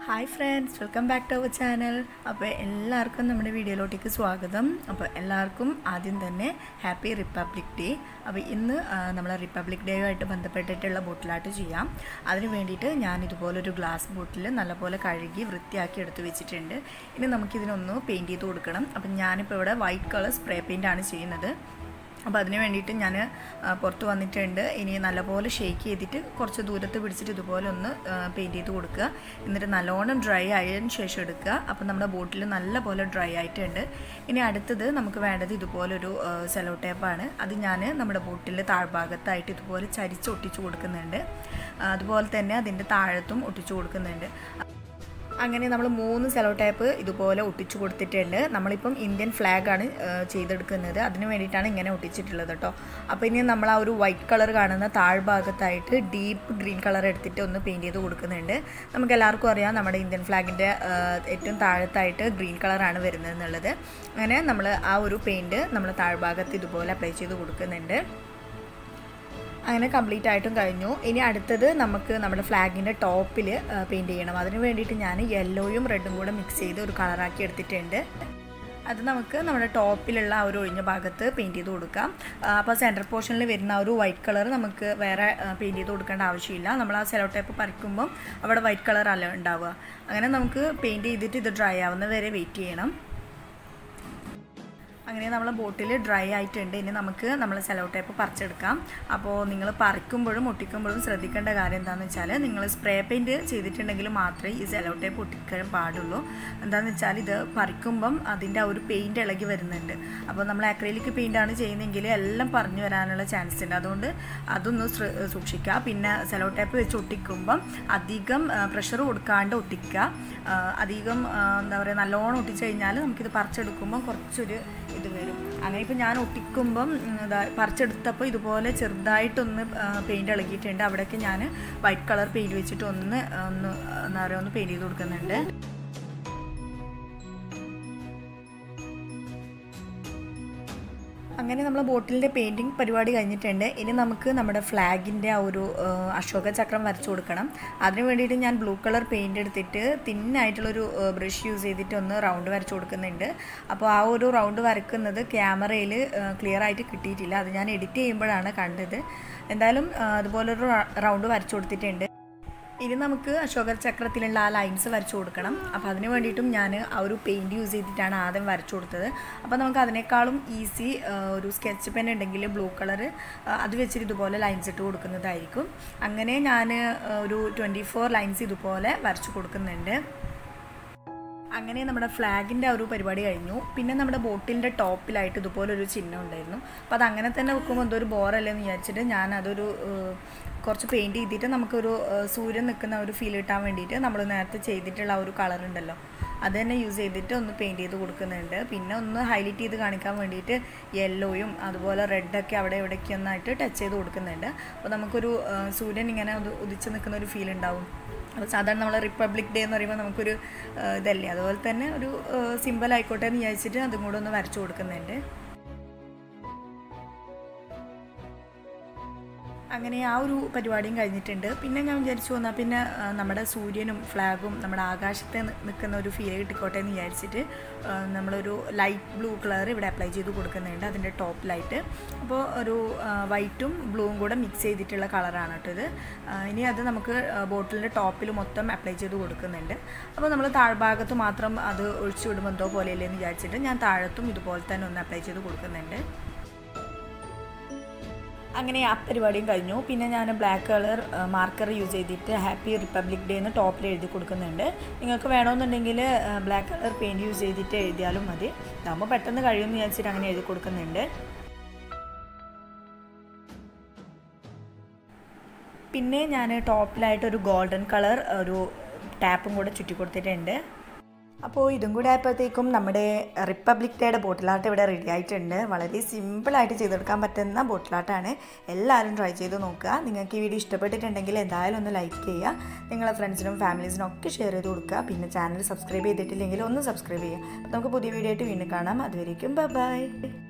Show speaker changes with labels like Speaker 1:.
Speaker 1: hi friends welcome back to our channel അപ്പോൾ എല്ലാവർക്കും നമ്മുടെ വീഡിയോയിലോട്ടേക്ക് സ്വാഗതം അപ്പോൾ എല്ലാവർക്കും ആദ്യം തന്നെ ഹാപ്പി റിപ്പബ്ലിക് ഡേ അപ്പോൾ ഇന്ന് ആ, നമ്മളെ റിപ്പബ്ലിക് ഡേയുമായിട്ട് ബന്ധപ്പെട്ടിട്ടുള്ള ബോട്ടിലാട്ട് ചെയ്യാം അതിന് വേണ്ടിയിട്ട് ഞാൻ ഇതുപോലൊരു ഗ്ലാസ് ബോട്ടിൽ നല്ലപോലെ കഴുകി വൃത്തിയാക്കി എടുത്ത് വെച്ചിട്ടുണ്ട് ഇനി നമുക്കിതിനൊന്ന് പെയിൻറ്റ് ചെയ്ത് കൊടുക്കണം അപ്പം ഞാനിപ്പോൾ ഇവിടെ വൈറ്റ് കളർ സ്പ്രേ പെയിൻ്റാണ് ചെയ്യുന്നത് അപ്പോൾ അതിന് വേണ്ടിയിട്ട് ഞാൻ പുറത്ത് വന്നിട്ടുണ്ട് ഇനി നല്ലപോലെ ഷേക്ക് ചെയ്തിട്ട് കുറച്ച് ദൂരത്ത് പിടിച്ചിട്ട് ഇതുപോലെ ഒന്ന് പെയിൻറ്റ് ചെയ്ത് കൊടുക്കുക എന്നിട്ട് നല്ലോണം ഡ്രൈ ആയതിനു ശേഷം എടുക്കുക അപ്പോൾ നമ്മുടെ ബോട്ടിൽ നല്ലപോലെ ഡ്രൈ ആയിട്ടുണ്ട് ഇനി അടുത്തത് നമുക്ക് വേണ്ടത് ഇതുപോലൊരു സെലോ ടേപ്പാണ് അത് ഞാൻ നമ്മുടെ ബോട്ടിൽ താഴ്ഭാഗത്തായിട്ട് ഇതുപോലെ ചരിച്ച് ഒട്ടിച്ച് കൊടുക്കുന്നുണ്ട് അതുപോലെ തന്നെ അതിൻ്റെ താഴത്തും ഒട്ടിച്ച് കൊടുക്കുന്നുണ്ട് അങ്ങനെ നമ്മൾ മൂന്ന് സെലോ ടൈപ്പ് ഇതുപോലെ ഒട്ടിച്ചു കൊടുത്തിട്ടുണ്ട് നമ്മളിപ്പം ഇന്ത്യൻ ഫ്ലാഗ് ആണ് ചെയ്തെടുക്കുന്നത് അതിന് വേണ്ടിയിട്ടാണ് ഇങ്ങനെ ഒട്ടിച്ചിട്ടുള്ളത് കേട്ടോ അപ്പോൾ ഇനി നമ്മൾ ആ ഒരു വൈറ്റ് കളർ കാണുന്ന താഴ്ഭാഗത്തായിട്ട് ഡീപ്പ് ഗ്രീൻ കളർ എടുത്തിട്ട് ഒന്ന് പെയിൻറ്റ് ചെയ്ത് കൊടുക്കുന്നുണ്ട് നമുക്ക് എല്ലാവർക്കും അറിയാം നമ്മുടെ ഇന്ത്യൻ ഫ്ലാഗിൻ്റെ ഏറ്റവും താഴത്തായിട്ട് ഗ്രീൻ കളറാണ് വരുന്നത് എന്നുള്ളത് അങ്ങനെ നമ്മൾ ആ ഒരു പെയിൻറ്റ് നമ്മൾ താഴ്ഭാഗത്ത് ഇതുപോലെ അപ്ലൈ ചെയ്ത് കൊടുക്കുന്നുണ്ട് അങ്ങനെ കംപ്ലീറ്റ് ആയിട്ടും കഴിഞ്ഞു ഇനി അടുത്തത് നമുക്ക് നമ്മുടെ ഫ്ലാഗിൻ്റെ ടോപ്പിൽ പെയിൻറ്റ് ചെയ്യണം അതിന് വേണ്ടിയിട്ട് ഞാൻ യെല്ലോയും റെഡും കൂടെ മിക്സ് ചെയ്ത് ഒരു കളറാക്കി എടുത്തിട്ടുണ്ട് അത് നമുക്ക് നമ്മുടെ ടോപ്പിലുള്ള ആ ഒരു ഒഴിഞ്ഞ ഭാഗത്ത് പെയിൻറ്റ് ചെയ്ത് കൊടുക്കാം അപ്പോൾ സെൻറ്റർ പോർഷനിൽ വരുന്ന ആ ഒരു വൈറ്റ് കളർ നമുക്ക് വേറെ പെയിൻറ്റ് ചെയ്ത് കൊടുക്കേണ്ട ആവശ്യമില്ല നമ്മൾ ആ സെലോ ടേപ്പ് പറിക്കുമ്പം അവിടെ വൈറ്റ് കളർ അല്ല ഉണ്ടാവുക അങ്ങനെ നമുക്ക് പെയിൻറ്റ് ചെയ്തിട്ട് ഇത് ഡ്രൈ ആവുന്ന വരെ വെയിറ്റ് ചെയ്യണം അങ്ങനെ നമ്മൾ ബോട്ടിൽ ഡ്രൈ ആയിട്ടുണ്ട് ഇനി നമുക്ക് നമ്മൾ സെലോ ടേപ്പ് പറിച്ചെടുക്കാം അപ്പോൾ നിങ്ങൾ പറിക്കുമ്പോഴും ഒട്ടിക്കുമ്പോഴും ശ്രദ്ധിക്കേണ്ട കാര്യം എന്താണെന്ന് വെച്ചാൽ നിങ്ങൾ സ്പ്രേ പെയിൻറ്റ് ചെയ്തിട്ടുണ്ടെങ്കിൽ മാത്രമേ ഈ സെലോ ടേപ്പ് ഒട്ടിക്കാൻ പാടുള്ളൂ എന്താണെന്ന് വെച്ചാൽ ഇത് പറിക്കുമ്പം അതിൻ്റെ ആ ഒരു പെയിൻറ്റ് ഇളകി വരുന്നുണ്ട് അപ്പോൾ നമ്മൾ അക്രൈലിക് പെയിൻ്റാണ് ചെയ്യുന്നതെങ്കിൽ എല്ലാം പറഞ്ഞു വരാനുള്ള ചാൻസ് ഉണ്ട് അതുകൊണ്ട് അതൊന്ന് സൂക്ഷിക്കുക പിന്നെ സെലോ ടേപ്പ് വെച്ച് ഒട്ടിക്കുമ്പം അധികം പ്രഷർ കൊടുക്കാണ്ട് ഒട്ടിക്കുക അധികം എന്താ പറയുക നല്ലോണം ഒട്ടിച്ചു കഴിഞ്ഞാൽ നമുക്കിത് പറിച്ചെടുക്കുമ്പം കുറച്ചൊരു ഇത് വരും അങ്ങനെ ഇപ്പോൾ ഞാൻ ഒട്ടിക്കുമ്പം ഇതാ പറിച്ചെടുത്തപ്പോൾ ഇതുപോലെ ചെറുതായിട്ടൊന്ന് പെയിൻറ് ഇളകിയിട്ടുണ്ട് അവിടെയൊക്കെ ഞാൻ വൈറ്റ് കളർ പെയിൻറ് വെച്ചിട്ട് ഒന്ന് ഒന്ന് എന്താ പറയുക ഒന്ന് പെയിൻറ് ചെയ്ത് കൊടുക്കുന്നുണ്ട് അങ്ങനെ നമ്മൾ ബോട്ടിലിൻ്റെ പെയിൻറ്റിങ് പരിപാടി കഴിഞ്ഞിട്ടുണ്ട് ഇനി നമുക്ക് നമ്മുടെ ഫ്ലാഗിൻ്റെ ആ ഒരു അശോക ചക്രം വരച്ചു കൊടുക്കണം അതിന് വേണ്ടിയിട്ട് ഞാൻ ബ്ലൂ കളർ പെയിൻ്റ് എടുത്തിട്ട് തിന്നായിട്ടുള്ളൊരു ബ്രഷ് യൂസ് ചെയ്തിട്ട് ഒന്ന് റൗണ്ട് വരച്ചു കൊടുക്കുന്നുണ്ട് അപ്പോൾ ആ ഒരു റൗണ്ട് വരക്കുന്നത് ക്യാമറയിൽ ക്ലിയർ ആയിട്ട് കിട്ടിയിട്ടില്ല അത് ഞാൻ എഡിറ്റ് ചെയ്യുമ്പോഴാണ് കണ്ടത് എന്തായാലും അതുപോലൊരു റൗണ്ട് വരച്ചു കൊടുത്തിട്ടുണ്ട് ഇനി നമുക്ക് അശോക ചക്രത്തിലുള്ള ആ ലൈൻസ് വരച്ചു കൊടുക്കണം അപ്പോൾ അതിന് വേണ്ടിയിട്ടും ഞാൻ ആ ഒരു പെയിൻറ് യൂസ് ചെയ്തിട്ടാണ് ആദ്യം വരച്ചു കൊടുത്തത് അപ്പോൾ നമുക്ക് അതിനേക്കാളും ഈസി ഒരു സ്കെച്ച് പെൻ ഉണ്ടെങ്കിൽ ബ്ലൂ കളർ അത് വെച്ചിട്ട് ഇതുപോലെ ലൈൻസ് ഇട്ട് കൊടുക്കുന്നതായിരിക്കും അങ്ങനെ ഞാൻ ഒരു ട്വൻറ്റി ഫോർ ലൈൻസ് ഇതുപോലെ വരച്ചു കൊടുക്കുന്നുണ്ട് അങ്ങനെ നമ്മുടെ ഫ്ലാഗിൻ്റെ ആ ഒരു പരിപാടി കഴിഞ്ഞു പിന്നെ നമ്മുടെ ബോട്ടിലിൻ്റെ ടോപ്പിലായിട്ട് ഇതുപോലൊരു ചിഹ്നം ഉണ്ടായിരുന്നു അപ്പോൾ അത് അങ്ങനെ തന്നെ വെക്കുമ്പോൾ എന്തോ ഒരു ബോറല്ലെന്ന് വിചാരിച്ചിട്ട് ഞാൻ അതൊരു കുറച്ച് പെയിൻറ്റ് ചെയ്തിട്ട് നമുക്കൊരു സൂര്യൻ നിൽക്കുന്ന ഒരു ഫീൽ കിട്ടാൻ വേണ്ടിയിട്ട് നമ്മൾ നേരത്തെ ചെയ്തിട്ടുള്ള ആ ഒരു കളർ ഉണ്ടല്ലോ അത് തന്നെ യൂസ് ചെയ്തിട്ട് ഒന്ന് പെയിൻറ്റ് ചെയ്ത് കൊടുക്കുന്നുണ്ട് പിന്നെ ഒന്ന് ഹൈലൈറ്റ് ചെയ്ത് കാണിക്കാൻ വേണ്ടിയിട്ട് യെല്ലോയും അതുപോലെ റെഡൊക്കെ അവിടെ ഇവിടേക്ക് ഒന്നായിട്ട് ടച്ച് ചെയ്ത് കൊടുക്കുന്നുണ്ട് അപ്പോൾ നമുക്കൊരു സൂര്യൻ ഇങ്ങനെ ഉദിച്ച് നിൽക്കുന്ന ഒരു ഫീൽ ഉണ്ടാവും അപ്പോൾ സാധാരണ നമ്മൾ റിപ്പബ്ലിക് ഡേ എന്ന് പറയുമ്പോൾ നമുക്കൊരു ഇതല്ലേ അതുപോലെ തന്നെ ഒരു സിമ്പിൾ ആയിക്കോട്ടെ എന്ന് വിചാരിച്ചിട്ട് അതും കൂടെ ഒന്ന് വരച്ചു കൊടുക്കുന്നുണ്ട് അങ്ങനെ ആ ഒരു പരിപാടിയും കഴിഞ്ഞിട്ടുണ്ട് പിന്നെ ഞാൻ വിചാരിച്ചു വന്നാൽ പിന്നെ നമ്മുടെ സൂര്യനും ഫ്ലാഗും നമ്മുടെ ആകാശത്തെ നിൽക്കുന്ന ഒരു ഫീൽ കിട്ടിക്കോട്ടെ എന്ന് വിചാരിച്ചിട്ട് നമ്മളൊരു ലൈറ്റ് ബ്ലൂ കളർ ഇവിടെ അപ്ലൈ ചെയ്ത് കൊടുക്കുന്നുണ്ട് അതിൻ്റെ ടോപ്പിലായിട്ട് അപ്പോൾ ഒരു വൈറ്റും ബ്ലൂവും കൂടെ മിക്സ് ചെയ്തിട്ടുള്ള കളറാണ് കേട്ടോ ഇത് ഇനി അത് നമുക്ക് ബോട്ടിലിൻ്റെ ടോപ്പിൽ മൊത്തം അപ്ലൈ ചെയ്ത് കൊടുക്കുന്നുണ്ട് അപ്പോൾ നമ്മൾ താഴ്ഭാഗത്ത് മാത്രം അത് ഒഴിച്ചു വിടുമ്പോൾ എന്തോ പോലെയല്ലേ എന്ന് വിചാരിച്ചിട്ട് ഞാൻ താഴത്തും ഇതുപോലെ തന്നെ ഒന്ന് അപ്ലൈ ചെയ്ത് കൊടുക്കുന്നുണ്ട് അങ്ങനെ ആ പരിപാടിയും കഴിഞ്ഞു പിന്നെ ഞാൻ ബ്ലാക്ക് കളർ മാർക്കർ യൂസ് ചെയ്തിട്ട് ഹാപ്പി റിപ്പബ്ലിക് ഡേ എന്ന് ടോപ്പിൽ എഴുതി കൊടുക്കുന്നുണ്ട് നിങ്ങൾക്ക് വേണമെന്നുണ്ടെങ്കിൽ ബ്ലാക്ക് കളർ പെയിൻറ് യൂസ് ചെയ്തിട്ട് എഴുതിയാലും മതി ഇതാകുമ്പോൾ പെട്ടെന്ന് കഴിയുമെന്ന് വിചാരിച്ചിട്ട് അങ്ങനെ എഴുതി കൊടുക്കുന്നുണ്ട് പിന്നെ ഞാൻ ടോപ്പിലായിട്ട് ഒരു ഗോൾഡൻ കളർ ഒരു ടാപ്പും കൂടെ ചുറ്റി കൊടുത്തിട്ടുണ്ട് അപ്പോൾ ഇതും കൂടെ ആയപ്പോഴത്തേക്കും നമ്മുടെ റിപ്പബ്ലിക് ഡേയുടെ ബോട്ടിലാട്ട് ഇവിടെ റെഡി ആയിട്ടുണ്ട് വളരെ സിമ്പിളായിട്ട് ചെയ്തെടുക്കാൻ പറ്റുന്ന ബോട്ടിലാട്ടാണ് എല്ലാവരും ട്രൈ ചെയ്ത് നോക്കുക നിങ്ങൾക്ക് ഈ വീഡിയോ ഇഷ്ടപ്പെട്ടിട്ടുണ്ടെങ്കിൽ എന്തായാലും ഒന്ന് ലൈക്ക് ചെയ്യുക നിങ്ങളെ ഫ്രണ്ട്സിനും ഫാമിലീസിനും ഒക്കെ ഷെയർ ചെയ്ത് കൊടുക്കുക പിന്നെ ചാനൽ സബ്സ്ക്രൈബ് ചെയ്തിട്ടില്ലെങ്കിൽ ഒന്ന് സബ്സ്ക്രൈബ് ചെയ്യുക അപ്പോൾ നമുക്ക് പുതിയ വീഡിയോ ആയിട്ട് വീണ്ടും കാണാം അതുവരേക്കും ബൈ